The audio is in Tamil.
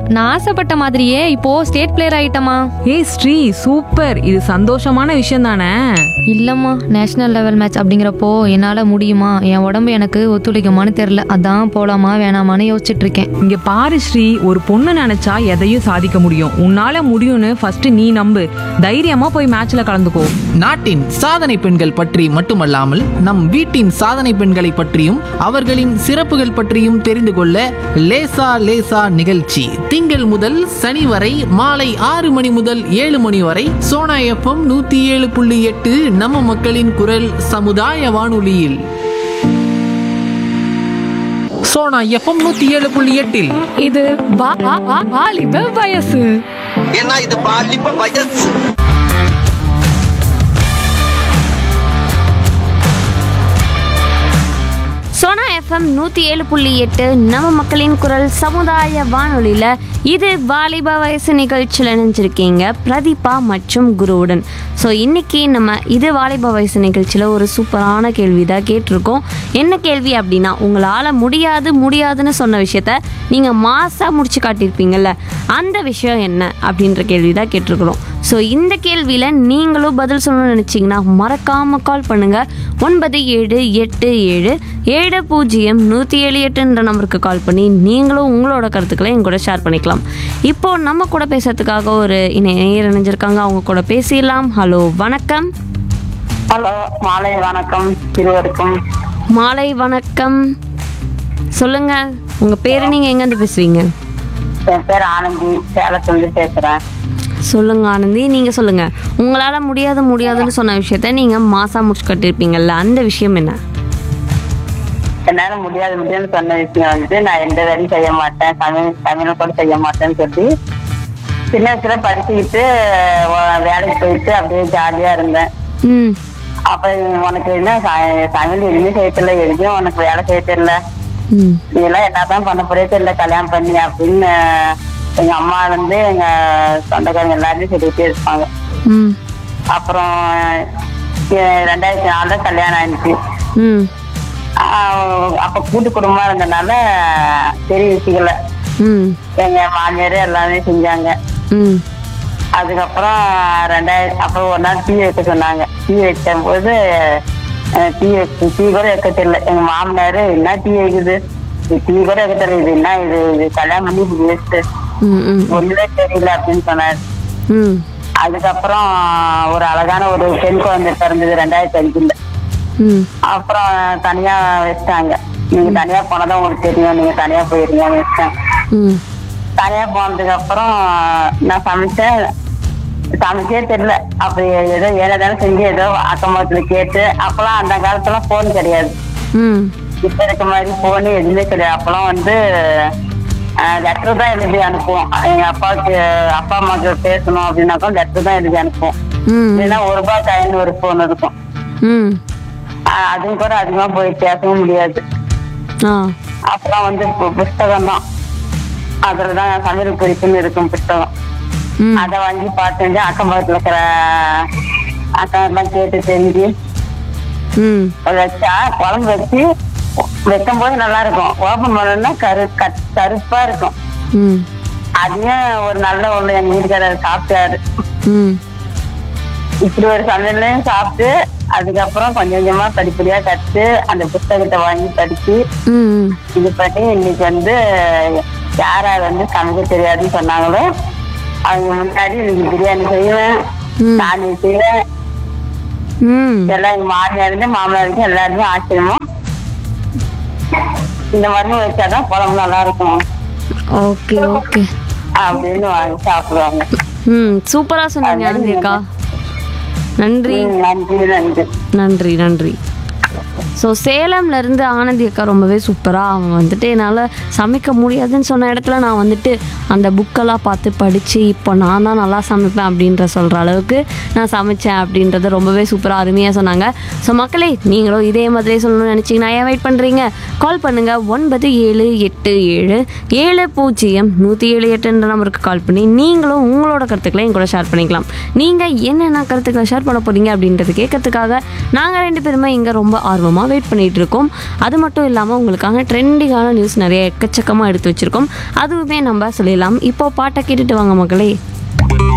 நான் ஆசைப்பட்ட மாதிரியே இப்போ ஸ்டேட் பிளேயர் ஆயிட்டமா ஏய் ஸ்ரீ சூப்பர் இது சந்தோஷமான விஷயம் தானே இல்லம்மா நேஷனல் லெவல் மேட்ச் அப்படிங்கிறப்போ என்னால முடியுமா என் உடம்பு எனக்கு ஒத்துழைக்குமான்னு தெரியல அதான் போலாமா வேணாமான்னு யோசிச்சுட்டு இருக்கேன் இங்க பாரு ஸ்ரீ ஒரு பொண்ணு நினைச்சா எதையும் சாதிக்க முடியும் உன்னால முடியும்னு ஃபர்ஸ்ட் நீ நம்பு தைரியமா போய் மேட்ச்ல கலந்துக்கோ நாட்டின் சாதனை பெண்கள் பற்றி மட்டுமல்லாமல் நம் வீட்டின் சாதனை பெண்களை பற்றியும் அவர்களின் சிறப்புகள் பற்றியும் தெரிந்து கொள்ள லேசா லேசா நிகழ்ச்சி திங்கள் முதல் சனி வரை மாலை ஆறு மணி முதல் ஏழு மணி வரை சோனா எஃப்எம் நூத்தி ஏழு புள்ளி எட்டு நம்ம மக்களின் குரல் சமுதாய வானொலியில் சோனா எஃப்எம் நூத்தி ஏழு புள்ளி எட்டில் இது வா- வா- வா- வாலிப வயசு ஏன்னா இது பாலிப்ப வயசு சோனா எஃப்எம் நூற்றி ஏழு புள்ளி எட்டு நம்ம மக்களின் குரல் சமுதாய வானொலியில் இது வாலிப வயசு நிகழ்ச்சியில் இணைஞ்சிருக்கீங்க பிரதீபா மற்றும் குருவுடன் ஸோ இன்னைக்கு நம்ம இது வாலிப வயசு நிகழ்ச்சியில் ஒரு சூப்பரான கேள்வி தான் கேட்டிருக்கோம் என்ன கேள்வி அப்படின்னா உங்களால் முடியாது முடியாதுன்னு சொன்ன விஷயத்த நீங்கள் மாசாக முடிச்சு காட்டியிருப்பீங்கல்ல அந்த விஷயம் என்ன அப்படின்ற கேள்வி தான் கேட்டிருக்கிறோம் ஸோ இந்த கேள்வியில் நீங்களும் பதில் சொல்லணும்னு நினச்சிங்கன்னா மறக்காமல் கால் பண்ணுங்கள் ஒன்பது ஏழு எட்டு ஏழு ஏழு பூஜ்ஜியம் நூற்றி ஏழு எட்டுன்ற நம்பருக்கு கால் பண்ணி நீங்களும் உங்களோட கருத்துக்களை என் கூட ஷேர் பண்ணிக்கலாம் இப்போ நம்ம கூட பேசுறதுக்காக ஒரு இணையர் இணைஞ்சிருக்காங்க அவங்க கூட பேசிடலாம் ஹலோ வணக்கம் ஹலோ மாலை வணக்கம் இருவருக்கும் மாலை வணக்கம் சொல்லுங்க உங்க பேரு நீங்க எங்கேருந்து பேசுவீங்க என் பேர் ஆனந்தி சேலத்துலேருந்து பேசுறேன் சொல்லுங்க ஆனந்தி நீங்க சொல்லுங்க உங்களால முடியாது முடியாதுன்னு சொன்ன விஷயத்த நீங்க மாசா முடிச்சு கட்டிருப்பீங்கல்ல அந்த விஷயம் என்ன என்னால முடியாது முடியும்னு சொன்ன விஷயம் வந்து நான் எந்த வேலையும் செய்ய மாட்டேன் தமிழ் தமிழ் கூட செய்ய மாட்டேன்னு சொல்லி சின்ன வயசுல படிச்சுக்கிட்டு வ- வேலைக்கு போயிட்டு அப்படியே ஜாலியா இருந்தேன் ம் அப்ப உனக்கு என்ன ச- தமிழ் எதுவுமே செய்ய தெரியல எதுவும் உனக்கு வேலை செய்ய தெரியல ம் நீ எல்லாம் என்னதான் பண்ண போறே தெரியல கல்யாணம் பண்ணி அப்படின்னு எங்க அம்மா வந்து எங்க சொந்தக்காரங்க எல்லாருமே சொல்லிட்டே இருப்பாங்க ம் அப்புறம் எ- ரெண்டாயிரத்தி நாலுல கல்யாணம் ஆயிடுச்சு ம் ஆஹ் அப்ப கூட்டு குடும்பமா இருந்தனால பெரிய விஷயங்கள ம் எங்க மாமியார் எல்லாமே செஞ்சாங்க ம் அதுக்கப்புறம் ரெண்டாயிரம் அப்புறம் ஒரு நாள் டீ வைக்க சொன்னாங்க டீ வைக்கும் போது அஹ், டீ வச்சு டீ கூட வைக்க தெரியல எங்க மாமனாரு என்ன டீ வைக்குது இது டீ கூட வைக்க தெரியல இது என்ன இது இது கல்யாணம் பண்ணி இப்படி வேஸ்ட் ம் ம் ஒண்ணுமே தெரியல அப்படின்னு சொன்னாரு ம் அதுக்கப்புறம் ஒரு அழகான ஒரு பெண் குழந்தை பிறந்தது ரெண்டாயிரத்தி அஞ்சுல ம் அப்புறம் தனியா வச்சிட்டாங்க நீங்க தனியா போனதான் உங்களுக்கு தெரியும் நீங்க தனியா போயிருங்கன்னு வச்சிட்டாங்க ம் தனியா போனதுக்கு அப்புறம் நான் சமைச்சேன் சமைச்சே தெரியல அப்படி ஏதோ ஏனதாலும் செஞ்சு ஏதோ அக்கம் பக்கத்துல கேட்டு அப்பெல்லாம் அந்த காலத்துல போன் கிடையாது ம் இப்ப இருக்க மாதிரி போன் எதுவுமே கிடையாது அப்பெல்லாம் வந்து லெட்டர் தான் எழுதி அனுப்புவோம் எங்க அப்பாவுக்கு அப்பா அம்மாவுக்கு பேசணும் அப்படின்னாக்கா லெட்டர் தான் எழுதி அனுப்புவோம் ம் இல்லைன்னா ஒரு ரூபாய் காயின் ஒரு போன் இருக்கும் ம் ஆஹ் அதுவும் கூட அதிகமா போய் பேசவும் முடியாது ஆ அப்புறம் வந்து பு- புஸ்தகம் தான் அதுலதான் சமையல் குறிப்புன்னு இருக்கும் புஸ்தகம் ம் அதை வாங்கி பார்த்து அக்கம் பக்கத்துல இருக்கிற அக்கம் எல்லாம் கேட்டு தெரிஞ்சு ம் வச்சா குழம்பு வச்சு வைக்கும் போது நல்லா இருக்கும் ஓபன் பண்ணோம்னா கரு கட் கருப்பா இருக்கும் ம் அதையும் ஒரு நல்ல ஒண்ணு எங்க வீட்டுக்காரர் சாப்பிட்டாரு ம் இப்படி ஒரு சமையலையும் சாப்பிட்டு அதுக்கப்புறம் கொஞ்சம் கொஞ்சமா படிப்படியா கத்து அந்த புத்தகத்தை வாங்கி படிச்சு ம் இது பண்ணி இன்னைக்கு வந்து யார் யார் வந்து சமைக்க தெரியாதுன்னு சொன்னாங்களோ அவங்க முன்னாடி இன்னைக்கு பிரியாணி செய்வேன் ம். நான் செய்வேன் ம் எல்லாம் எங்க மாமியாருக்கு மாமனாருக்கு எல்லாருமே ஆச்சரியமா இந்த மருந்து வச்சாதான் குழம்பு நல்லா இருக்கும் ஓகே ஓகே அப்படின்னு வாங்கி சாப்பிடுவாங்க ம் சூப்பராக சொன்னீங்க ஆனந்தி அக்கா நன்றி ம், நன்றி நன்றி நன்றி நன்றி ஸோ சேலம்லேருந்து ஆனந்தி அக்கா ரொம்பவே சூப்பராக அவங்க வந்துட்டு என்னால் சமைக்க முடியாதுன்னு சொன்ன இடத்துல நான் வந்துட்டு அந்த புக்கெல்லாம் பார்த்து படித்து இப்போ நான் தான் நல்லா சமைப்பேன் அப்படின்ற சொல்கிற அளவுக்கு நான் சமைச்சேன் அப்படின்றத ரொம்பவே சூப்பராக அருமையாக சொன்னாங்க ஸோ மக்களே நீங்களும் இதே மாதிரியே சொல்லணும்னு நினச்சிங்கன்னா ஏன் வெயிட் பண்ணுறீங்க கால் பண்ணுங்கள் ஒன்பது ஏழு எட்டு ஏழு ஏழு பூஜ்ஜியம் நூற்றி ஏழு எட்டுன்ற நம்பருக்கு கால் பண்ணி நீங்களும் உங்களோட கருத்துக்களை என் கூட ஷேர் பண்ணிக்கலாம் நீங்கள் என்னென்ன கருத்துக்களை ஷேர் பண்ண போகிறீங்க அப்படின்றது கேட்கறதுக்காக நாங்கள் ரெண்டு பேருமே இங்கே ரொம்ப ஆர்வமாக தான் வெயிட் பண்ணிட்டு இருக்கோம் அது மட்டும் இல்லாமல் உங்களுக்காக ட்ரெண்டிங்கான நியூஸ் நிறைய எக்கச்சக்கமாக எடுத்து வச்சிருக்கோம் அதுவுமே நம்ம சொல்லிடலாம் இப்போ பாட்டை கேட்டுட்டு வாங்க மக்களே